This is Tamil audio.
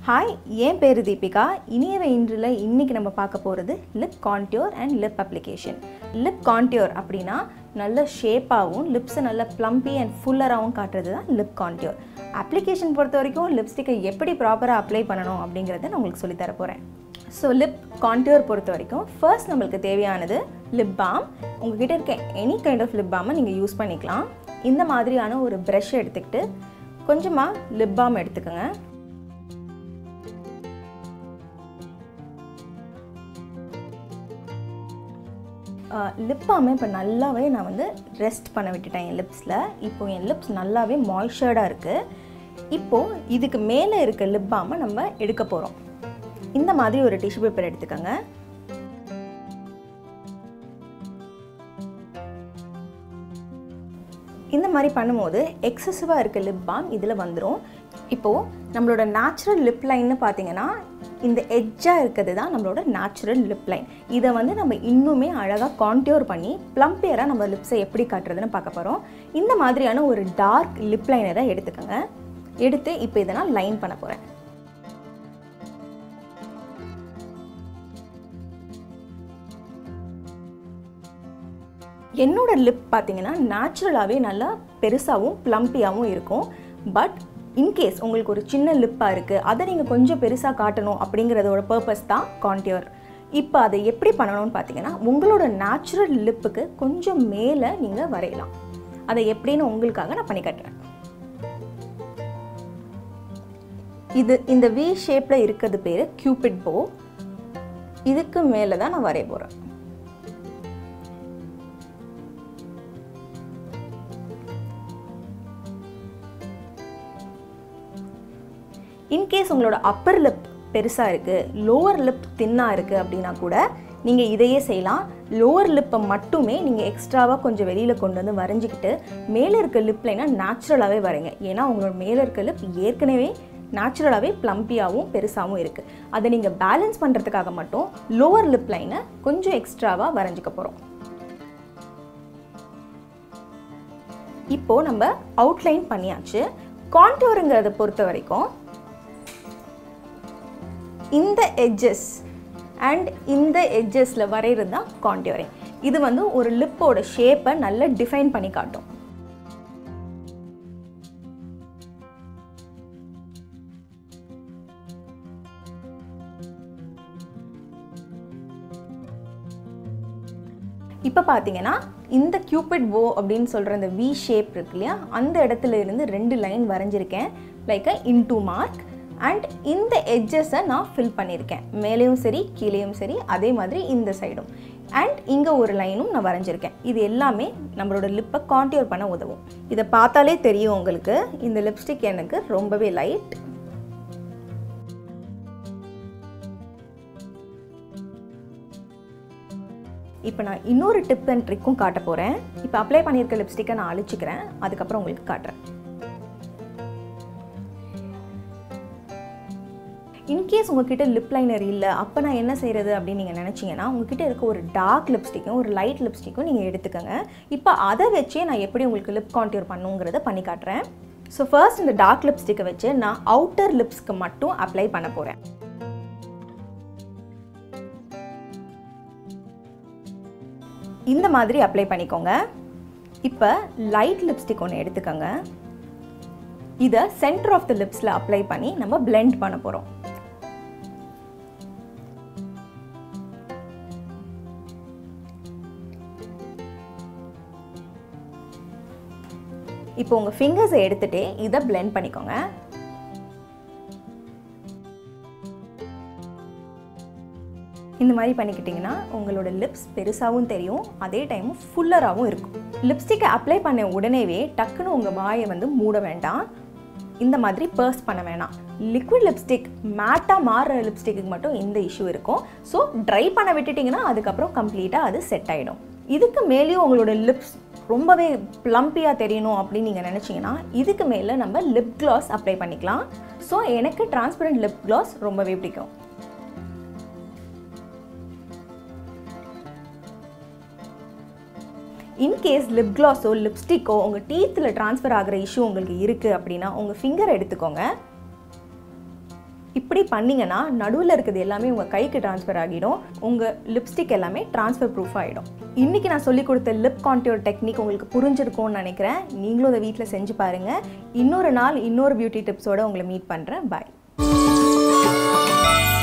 ஹாய் என் பேர் தீபிகா இனியவ இன்றில் இன்றைக்கி நம்ம பார்க்க போகிறது lip contour and lip application lip contour அப்படின்னா நல்ல ஷேப்பாகவும் லிப்ஸை நல்ல ப்ளம்பி அண்ட் ஃபுல்லராகவும் காட்டுறது தான் லிப் கான்டியூர் அப்ளிகேஷன் பொறுத்த வரைக்கும் லிப்ஸ்டிக்கை எப்படி ப்ராப்பராக அப்ளை பண்ணணும் அப்படிங்கிறத நான் உங்களுக்கு சொல்லித் தர போகிறேன் ஸோ லிப் கான்டியூர் பொறுத்த வரைக்கும் ஃபர்ஸ்ட் நம்மளுக்கு தேவையானது லிப் பாம் உங்ககிட்ட இருக்க எனி கைண்ட் ஆஃப் லிப் பாமை நீங்கள் யூஸ் பண்ணிக்கலாம் இந்த மாதிரியான ஒரு ப்ரஷ் எடுத்துக்கிட்டு கொஞ்சமாக லிப் பாம் எடுத்துக்கோங்க லிப் பாமை இப்போ நல்லாவே நான் வந்து ரெஸ்ட் பண்ண விட்டுட்டேன் என் லிப்ஸில் இப்போ என் லிப்ஸ் நல்லாவே மாய்ஸ்சர்டாக இருக்குது இப்போது இதுக்கு மேலே இருக்க லிப் பாமை நம்ம எடுக்க போகிறோம் இந்த மாதிரி ஒரு டிஷ்யூ பேப்பர் எடுத்துக்கோங்க இந்த மாதிரி பண்ணும்போது எக்ஸசிவாக இருக்க லிப் பாம் இதில் வந்துடும் இப்போது நம்மளோட நேச்சுரல் லிப் லைன்னு பார்த்தீங்கன்னா இந்த எட்ஜாக இருக்கிறது தான் நம்மளோட நேச்சுரல் லிப் லைன் இதை வந்து நம்ம இன்னுமே அழகாக கான்டியூர் பண்ணி ப்ளம்பியராக நம்ம லிப்ஸை எப்படி காட்டுறதுன்னு பார்க்க போகிறோம் இந்த மாதிரியான ஒரு டார்க் லிப் லைனரை எடுத்துக்கோங்க எடுத்து இப்போ இதை நான் லைன் பண்ண போகிறேன் என்னோட லிப் பார்த்தீங்கன்னா நேச்சுரலாகவே நல்லா பெருசாகவும் ப்ளம்பியாகவும் இருக்கும் பட் இன்கேஸ் உங்களுக்கு ஒரு சின்ன லிப்பாக இருக்குது அதை நீங்கள் கொஞ்சம் பெருசாக காட்டணும் அப்படிங்கிறதோட பர்பஸ் தான் கான்டியூர் இப்போ அதை எப்படி பண்ணணும்னு பார்த்தீங்கன்னா உங்களோட நேச்சுரல் லிப்புக்கு கொஞ்சம் மேலே நீங்கள் வரையலாம் அதை எப்படின்னு உங்களுக்காக நான் பண்ணி காட்டுறேன் இது இந்த வி ஷேப்பில் இருக்கிறது பேர் கியூபிட் போ இதுக்கு மேலே தான் நான் வரைய போகிறேன் இன்கேஸ் உங்களோட அப்பர் லிப் பெருசாக இருக்குது லோவர் லிப் தின்னாக இருக்குது அப்படின்னா கூட நீங்கள் இதையே செய்யலாம் லோவர் லிப்பை மட்டுமே நீங்கள் எக்ஸ்ட்ராவாக கொஞ்சம் வெளியில் கொண்டு வந்து வரைஞ்சிக்கிட்டு மேலே இருக்க லிப் லைனாக நேச்சுரலாகவே வரைங்க ஏன்னா உங்களோட மேலே இருக்க லிப் ஏற்கனவே நேச்சுரலாகவே ப்ளம்பியாகவும் பெருசாகவும் இருக்குது அதை நீங்கள் பேலன்ஸ் பண்ணுறதுக்காக மட்டும் லோவர் லிப் லைனை கொஞ்சம் எக்ஸ்ட்ராவாக வரைஞ்சிக்க போகிறோம் இப்போது நம்ம அவுட்லைன் பண்ணியாச்சு கான்டோருங்கிறத பொறுத்த வரைக்கும் இந்த எட்ஜஸ் அண்ட் இந்த எட்ஜஸில் வரைகிறது தான் கான்டியூரிங் இது வந்து ஒரு லிப்போட ஷேப்பை நல்லா டிஃபைன் பண்ணி காட்டும் இப்போ பார்த்தீங்கன்னா இந்த கியூபிட் போ அப்படின்னு சொல்கிற இந்த வி ஷேப் இருக்கு இல்லையா அந்த இடத்துல இருந்து ரெண்டு லைன் வரைஞ்சிருக்கேன் like uh into mark and இந்த எட்ஜஸை நான் ஃபில் பண்ணியிருக்கேன் மேலேயும் சரி கீழேயும் சரி அதே மாதிரி இந்த சைடும் அண்ட் இங்கே ஒரு லைனும் நான் வரைஞ்சிருக்கேன் இது எல்லாமே நம்மளோட லிப்பை கான்டியூர் பண்ண உதவும் இதை பார்த்தாலே தெரியும் உங்களுக்கு இந்த லிப்ஸ்டிக் எனக்கு ரொம்பவே லைட் இப்போ நான் இன்னொரு டிப் அண்ட் ட்ரிக்கும் காட்ட போகிறேன் இப்போ அப்ளை பண்ணியிருக்க லிப்ஸ்டிக்கை நான் அழிச்சிக்கிறேன் அதுக்கப்புறம் உங்களுக்கு காட்டுறேன் இன்கேஸ் உங்ககிட்ட லிப் லைனர் இல்லை அப்போ நான் என்ன செய்கிறது அப்படின்னு நீங்கள் நினச்சிங்கன்னா உங்ககிட்ட இருக்க ஒரு டார்க் லிப்ஸ்டிக்கும் ஒரு லைட் லிப்ஸ்டிக்கும் நீங்கள் எடுத்துக்கோங்க இப்போ அதை வச்சே நான் எப்படி உங்களுக்கு லிப் கான்டியூர் பண்ணுங்கிறத பண்ணி காட்டுறேன் ஸோ ஃபர்ஸ்ட் இந்த டார்க் லிப்ஸ்டிக்கை வச்சு நான் அவுட்டர் லிப்ஸ்க்கு மட்டும் அப்ளை பண்ண போகிறேன் இந்த மாதிரி அப்ளை பண்ணிக்கோங்க இப்போ லைட் லிப்ஸ்டிக் ஒன்று எடுத்துக்கோங்க இதை சென்டர் ஆஃப் த லிப்ஸில் அப்ளை பண்ணி நம்ம பிளெண்ட் பண்ண போகிறோம் இப்போ உங்கள் ஃபிங்கர்ஸை எடுத்துகிட்டே இதை பிளெண்ட் பண்ணிக்கோங்க இந்த மாதிரி பண்ணிக்கிட்டிங்கன்னா உங்களோட லிப்ஸ் பெருசாகவும் தெரியும் அதே டைம் ஃபுல்லராகவும் இருக்கும் லிப்ஸ்டிக்கை அப்ளை பண்ண உடனேவே டக்குன்னு உங்கள் வாயை வந்து மூட வேண்டாம் இந்த மாதிரி பர்ஸ் பண்ண வேணாம் லிக்விட் லிப்ஸ்டிக் மேட்டாக மாறுற லிப்ஸ்டிக்கு மட்டும் இந்த இஷ்யூ இருக்கும் ஸோ ட்ரை பண்ண விட்டுட்டிங்கன்னா அதுக்கப்புறம் கம்ப்ளீட்டாக அது செட் ஆகிடும் இதுக்கு மேலேயும் உங்களோட லிப்ஸ் ரொம்பவே ப்ளம்பியாக தெரியணும் அப்படின்னு நீங்கள் நினச்சிங்கன்னா இதுக்கு மேலே நம்ம லிப் க்ளாஸ் அப்ளை பண்ணிக்கலாம் ஸோ எனக்கு டிரான்ஸ்பரண்ட் லிப் க்ளாஸ் ரொம்பவே பிடிக்கும் இன்கேஸ் லிப் கிளாஸோ லிப்ஸ்டிக்கோ உங்கள் டீத்தில் ட்ரான்ஸ்ஃபர் ஆகிற இஷ்யூ உங்களுக்கு இருக்குது அப்படின்னா உங்கள் ஃபிங்கர் எடுத்துக்கோங்க இப்படி பண்ணிங்கன்னா நடுவில் இருக்கிறது எல்லாமே உங்கள் கைக்கு ட்ரான்ஸ்ஃபர் ஆகிடும் உங்கள் லிப்ஸ்டிக் எல்லாமே ட்ரான்ஸ்ஃபர் ப்ரூஃப் ஆகிடும் இன்றைக்கி நான் சொல்லி கொடுத்த லிப் கான்டியூர் டெக்னிக் உங்களுக்கு புரிஞ்சிருக்கும்னு நினைக்கிறேன் நீங்களும் அதை வீட்டில் செஞ்சு பாருங்கள் இன்னொரு நாள் இன்னொரு பியூட்டி டிப்ஸோட உங்களை மீட் பண்ணுறேன் பாய்